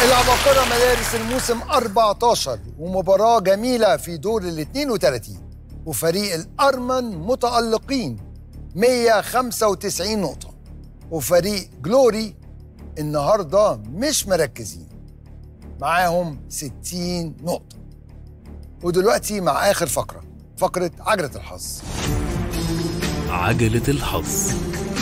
العباقرة مدارس الموسم 14 ومباراة جميلة في دور ال 32 وفريق الأرمن متألقين 195 نقطة وفريق جلوري النهاردة مش مركزين معاهم 60 نقطة ودلوقتي مع آخر فقرة فقرة عجلة الحظ عجلة الحظ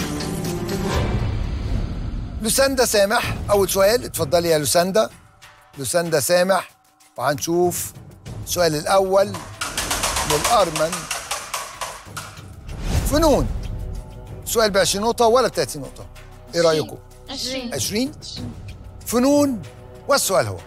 لوساندا سامح أول سؤال اتفضلي يا لوساندا لوساندا سامح وهنشوف السؤال الأول للأرمن فنون سؤال ب 20 نقطة ولا ب 30 نقطة؟ إيه رأيكم؟ 20 20 فنون والسؤال هو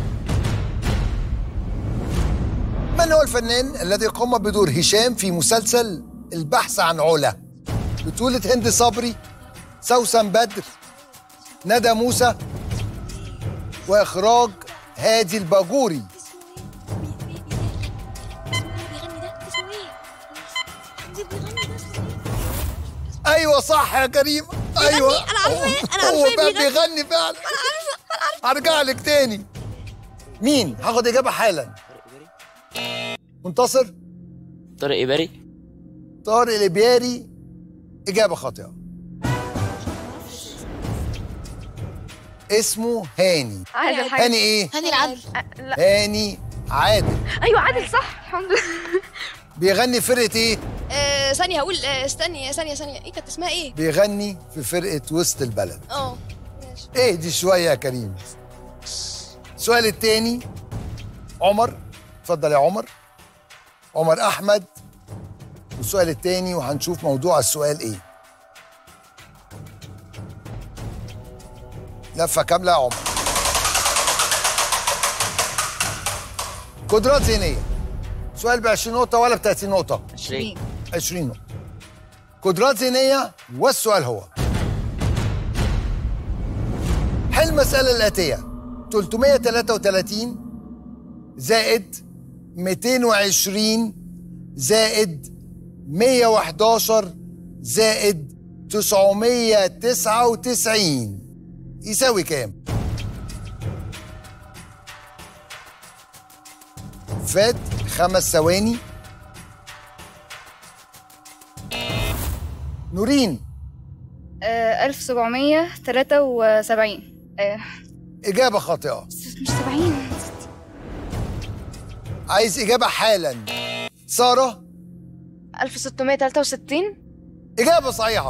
من هو الفنان الذي قام بدور هشام في مسلسل البحث عن علا بطولة هند صبري سوسن بدر ندى موسى وإخراج هادي الباجوري بيغني ده اسمه ايه؟ دي بيغني ده اسمه ايه؟ أيوة صح يا كريم أيوة أنا عارفة، أنا هو عارفة بقى بيغني. بيغني فعلا أنا عارفة أنا عارفة هرجع لك تاني مين؟ هاخد إجابة حالا منتصر طارق إباري طارق الإبياري إجابة خاطئة اسمه هاني عادل حاجة هاني إيه؟ هاني العدل هاني عادل ايوه عادل صح الحمد لله بيغني فرقة إيه؟ آه ثانية هقول آه استني ثانية ثانية ايه كانت اسمها ايه؟ بيغني في فرقة وسط البلد اه ماشي إيه دي شوية يا كريم السؤال التاني عمر اتفضل يا عمر عمر أحمد والسؤال التاني وهنشوف موضوع السؤال إيه لفة كاملة يا عمر قدرات ذهنية سؤال ب 20 نقطة ولا ب 30 نقطة؟ 20 20 نقطة قدرات ذهنية والسؤال هو حل المسألة الآتية 333 زائد 220 زائد 111 زائد 999 يساوي كام؟ فات خمس ثواني نورين آه 1773 آه إجابة خاطئة مش 70 عايز إجابة حالا سارة 1663 إجابة صحيحة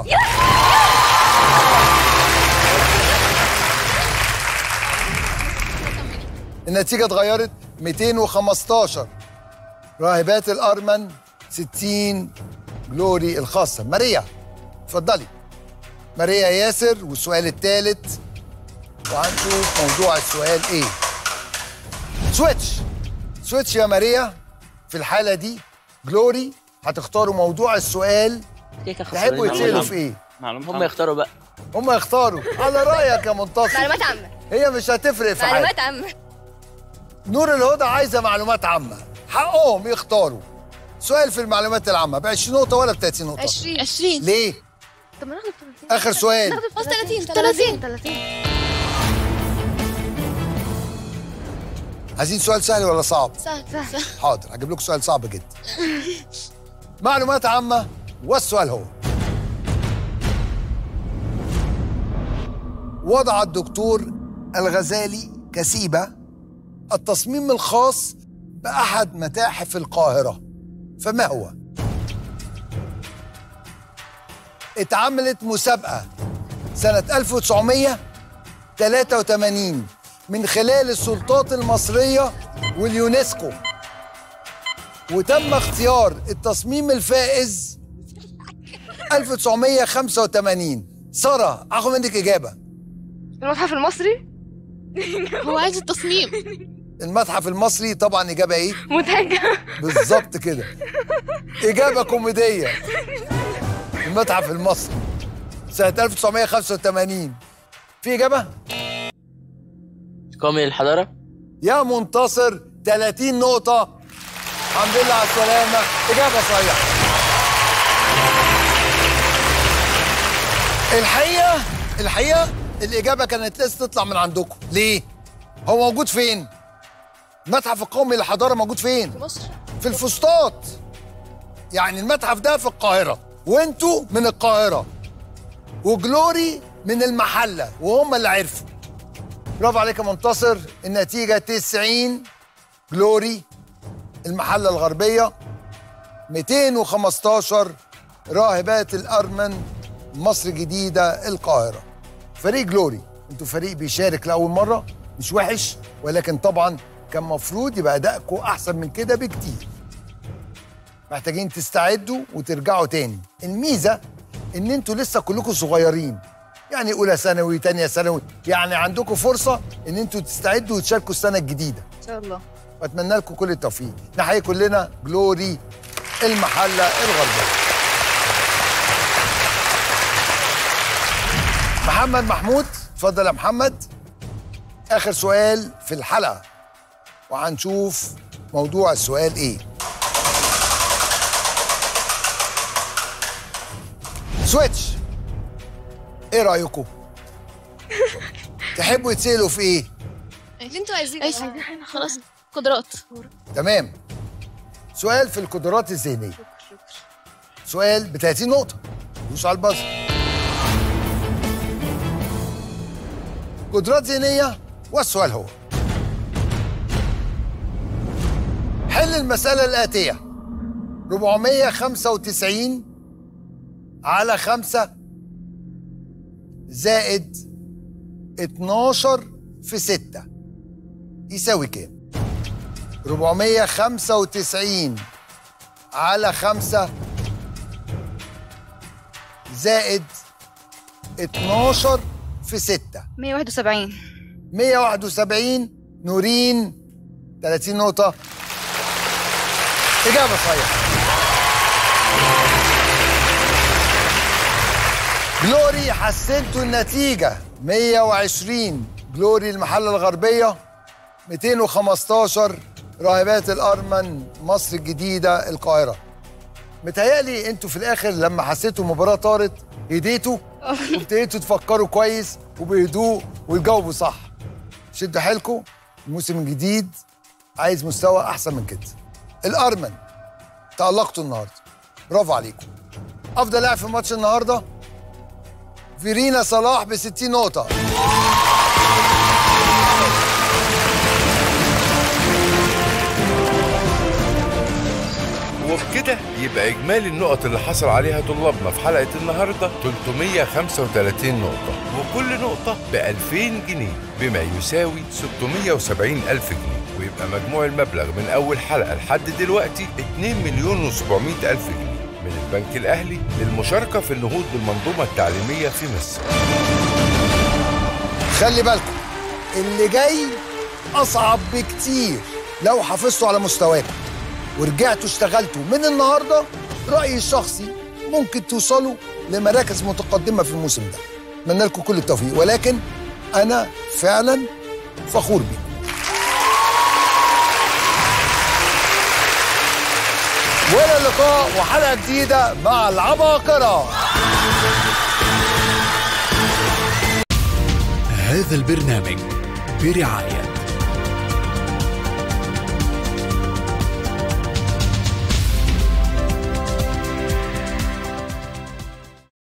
النتيجة اتغيرت 215 راهبات الأرمن 60 جلوري الخاصة ماريا اتفضلي ماريا ياسر والسؤال الثالث وهنشوف موضوع السؤال ايه سويتش سويتش يا ماريا في الحالة دي جلوري هتختاروا موضوع السؤال كيكه تحبوا يتسألوا في ايه معلومات هم يختاروا بقى هم يختاروا على رأيك يا منتصر معلومات عامة هي مش هتفرق في حاجة معلومات عامة نور الهدى عايزة معلومات عامة حقهم يختاروا سؤال في المعلومات العامة ب 20 نقطة ولا ب 30 نقطة 20 20 ليه؟ طب ما ناخد 30 آخر سؤال بس 30 30 30 30 عايزين سؤال سهل ولا صعب؟ سهل سهل حاضر هجيب لكم سؤال صعب جدا معلومات عامة والسؤال هو وضع الدكتور الغزالي كسيبة التصميم الخاص بأحد متاحف القاهرة فما هو؟ اتعملت مسابقة سنة 1983 من خلال السلطات المصرية واليونسكو وتم اختيار التصميم الفائز 1985 سارة هاخد منك إجابة المتحف المصري هو عايز التصميم المتحف المصري طبعا إجابة إيه؟ متهجة بالظبط كده إجابة كوميدية المتحف المصري سنة 1985 في إجابة؟ كامل الحضاره يا منتصر 30 نقطة الحمد لله على السلامة إجابة صحيحة الحقيقة الحقيقة الإجابة كانت لسه تطلع من عندكم ليه؟ هو موجود فين المتحف القومي للحضاره موجود فين في مصر في الفسطاط يعني المتحف ده في القاهرة وانتوا من القاهرة وجلوري من المحلة وهم اللي عرفوا برافو عليك يا منتصر النتيجة 90 جلوري المحلة الغربية 215 راهبات الأرمن مصر الجديدة القاهرة فريق جلوري انتوا فريق بيشارك لأول مرة مش وحش ولكن طبعا كان مفروض يبقى أدائكم أحسن من كده بكتير محتاجين تستعدوا وترجعوا تاني الميزة ان انتوا لسه كلكم صغيرين يعني اولى ثانوي تانية ثانوي يعني عندكم فرصة ان انتوا تستعدوا وتشاركوا السنة الجديدة ان شاء الله واتمنى لكم كل التوفيق نحيي كلنا جلوري المحلة الغربية محمد محمود اتفضل يا محمد اخر سؤال في الحلقة وهنشوف موضوع السؤال ايه سويتش ايه رايكم تحبوا يتسالوا في ايه اللي انتوا عايزينه ايش خلاص قدرات تمام سؤال في القدرات الذهنيه سؤال ب 30 نقطه دوس على البازر قدرات ذهنيه والسؤال هو حل المساله الاتيه 495 على 5 زائد 12 في 6 يساوي كام؟ 495 على 5 زائد 12 في 6 171 171 نورين 30 نقطة إجابة صحيحة جلوري حسنتوا النتيجة 120 جلوري المحلة الغربية 215 راهبات الأرمن مصر الجديدة القاهرة متهيألي انتوا في الآخر لما حسيتوا المباراة طارت هديتوا وابتديتوا تفكروا كويس وبهدوء وتجاوبوا صح شدوا حيلكم الموسم الجديد عايز مستوى أحسن من كده الأرمن تألقتوا النهارده برافو عليكم أفضل لاعب في ماتش النهارده فيرينا صلاح ب 60 نقطة وبكده يبقى إجمالي النقط اللي حصل عليها طلابنا في حلقة النهاردة 335 نقطة وكل نقطة ب 2000 جنيه بما يساوي 670 ألف جنيه ويبقى مجموع المبلغ من أول حلقة لحد دلوقتي 2 مليون و700 ألف جنيه من البنك الأهلي للمشاركة في النهوض بالمنظومة التعليمية في مصر خلي بالكم اللي جاي أصعب بكتير لو حافظتوا على مستواكم ورجعتوا اشتغلتوا من النهارده رأيي الشخصي ممكن توصلوا لمراكز متقدمة في الموسم ده أتمنى لكم كل التوفيق ولكن أنا فعلا فخور بيكم وإلى اللقاء وحلقة جديدة مع العباقرة هذا البرنامج برعاية